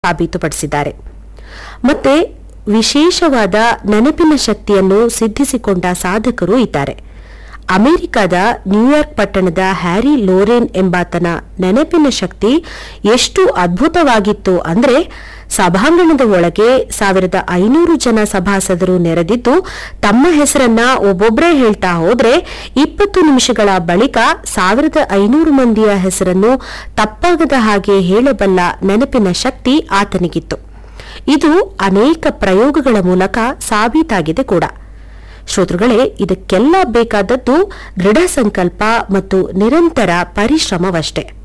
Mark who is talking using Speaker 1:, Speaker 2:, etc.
Speaker 1: ಸಾಬೀತುಪಡಿಸಿದ್ದಾರೆ ಮತ್ತೆ ವಿಶೇಷವಾದ ನೆನಪಿನ ಶಕ್ತಿಯನ್ನು ಸಿದ್ಧಿಸಿಕೊಂಡ ಸಾಧಕರು ಇದ್ದಾರೆ ಅಮೆರಿಕದ ನ್ಯೂಯಾರ್ಕ್ ಪಟ್ಟಣದ ಹ್ಯಾರಿ ಲೋರೆನ್ ಎಂಬಾತನ ನೆನಪಿನ ಶಕ್ತಿ ಎಷ್ಟು ಅದ್ಭುತವಾಗಿತ್ತು ಅಂದ್ರೆ ಸಭಾಂಗಣದ ಒಳಗೆ ಸಾವಿರದ ಐನೂರು ಜನ ಸಭಾಸದರು ನೆರೆದಿದ್ದು ತಮ್ಮ ಹೆಸರನ್ನ ಒಬ್ಬೊಬ್ಬರೇ ಹೇಳ್ತಾ ಹೋದ್ರೆ ಇಪ್ಪತ್ತು ನಿಮಿಷಗಳ ಬಳಿಕ ಸಾವಿರದ ಐನೂರು ಮಂದಿಯ ಹೆಸರನ್ನು ತಪ್ಪಾಗದ ಹಾಗೆ ಹೇಳಬಲ್ಲ ನೆನಪಿನ ಶಕ್ತಿ ಆತನಿಗಿತ್ತು ಇದು ಅನೇಕ ಪ್ರಯೋಗಗಳ ಮೂಲಕ ಸಾಬೀತಾಗಿದೆ ಕೂಡ ಶ್ರೋತೃಗಳೇ ಇದಕ್ಕೆಲ್ಲ ಬೇಕಾದದ್ದು ದೃಢ ಸಂಕಲ್ಪ ಮತ್ತು ನಿರಂತರ ಪರಿಶ್ರಮವಷ್ಟೇ